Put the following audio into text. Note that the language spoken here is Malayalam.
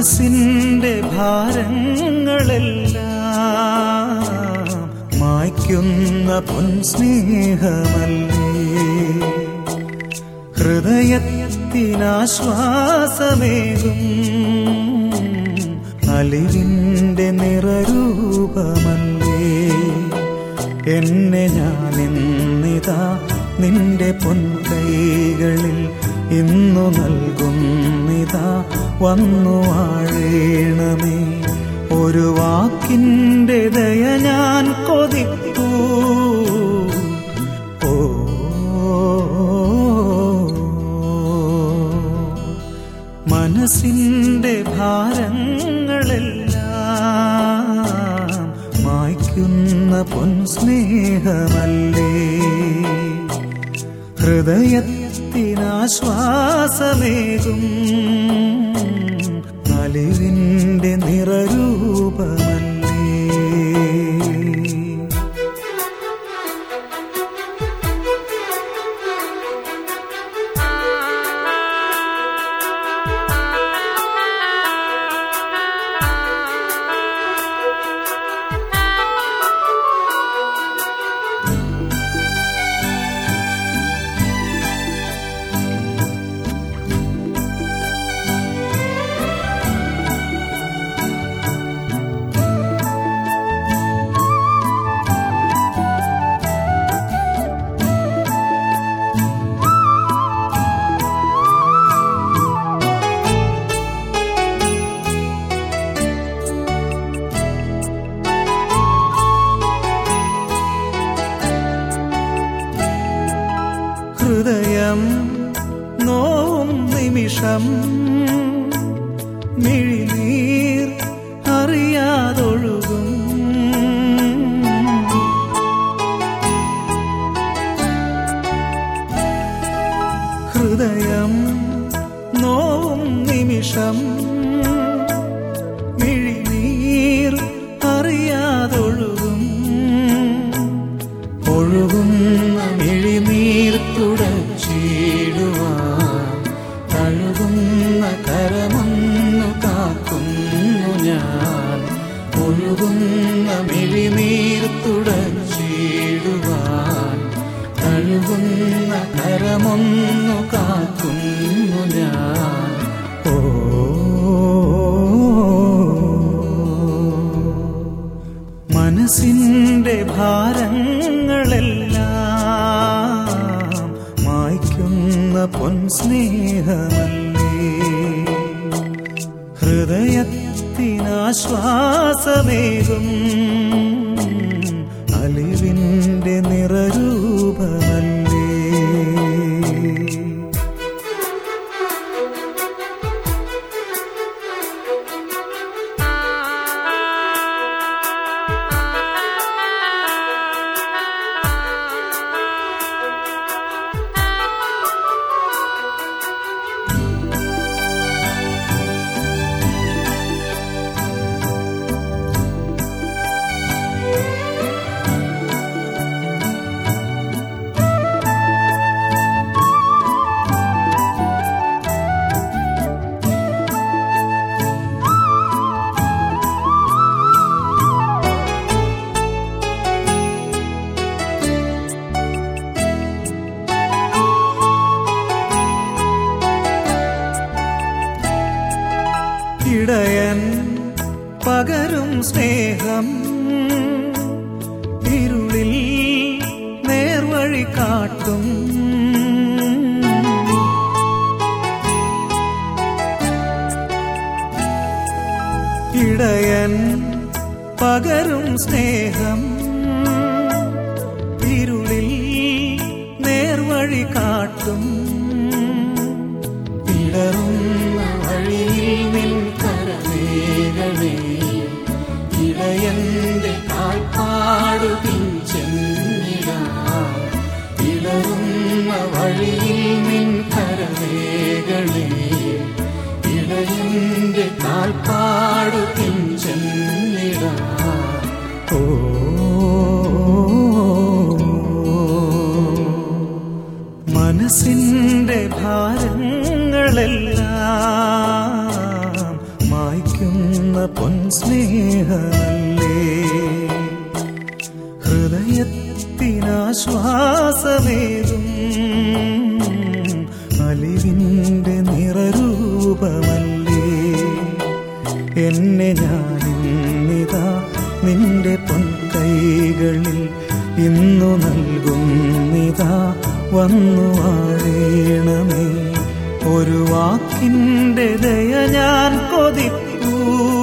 മനസ്സിന്റെ ഭാരങ്ങളെല്ലാം മായ്ക്കുന്ന പൊൻസ്നേഹമല്ലേ ഹൃദയത്തിനാശ്വാസമേകും അലിവിന്റെ നിറരൂപമല്ലേ എന്നെ ഞാനിന്നിതാ നിന്റെ പൊൻകൈകളിൽ ഇന്നു നൽകുന്നിതാ വന്നു വാഴേണമേ ഒരു വാക്കിൻ്റെ ദയ ഞാൻ കൊതിപ്പൂ ഓ മനസ്സിൻ്റെ ഭാരങ്ങളെല്ലാം മായ്ക്കുന്ന പൊൻസ്നേഹമല്ലേ ഹൃദയത്തിനാശ്വാസമേകും അലിവിൻ്റെ നിറരൂപമല്ലേ ഹൃദയം നോവും നിമിഷം മിഴിനീർ അറിയാതൊഴുകും ഹൃദയം നോവും നിമിഷം മിഴിനീർ അറിയാതൊഴുകും ഒഴുകുന്ന മിഴിനീർ തുടച്ചിടുവാൻ തഴുകുന്ന കരമൊന്നു കാക്കുന്നു ഞാൻ ഒഴുകുന്ന മിഴിനീർ തുടച്ചിടുവാൻ തഴുകുന്ന കരമൊന്നു കാക്കുന്നു ഞാൻ ഓ മനസ്സിന്റെ ഭാരങ്ങളെല്ലാം മായ്ക്കുന്ന പൊൻസ്നേഹമല്ലേ ഹൃദയത്തിനാശ്വാസമേകും അലിവിന്റെ നിറരൂപമല്ലേ ഇടയൻ പകരും സ്നേഹം ഇരുളിൽ നേർവഴി കാട്ടും ഇടയൻ പകരും സ്നേഹം ഇരുളിൽ നേർവഴി കാട്ടും ഇടറുന്ന വഴിയിൽ നിൻ കരവേഗമേ ഇടയന്റെ കാൽപ്പാടു പിഞ്ചെന്നിടാം ഇടറുന്ന വഴിയിൽ നിൻ കരവേഗമേ ഇടയന്റെ കാൽപ്പാടു പിഞ്ചെന്നിടാം ഓ മനസ്സിന്റെ ഭാരങ്ങളെല്ലാം മായി തന്ന പൊൻസ്നേഹമല്ലേ ഹൃദയത്തിനാശ്വാസമേതും അലിവിൻ്റെ നിറരൂപമല്ലേ എന്നെ ഞാനിന്നിതാ നിന്റെ പൊൻകൈകളിൽ ഇന്നു നൽകുന്നിതാ വന്നു വാഴേണമേ ഒരു വാക്കിൻ്റെ ദയ ഞാൻ കൊതിപ്പൂ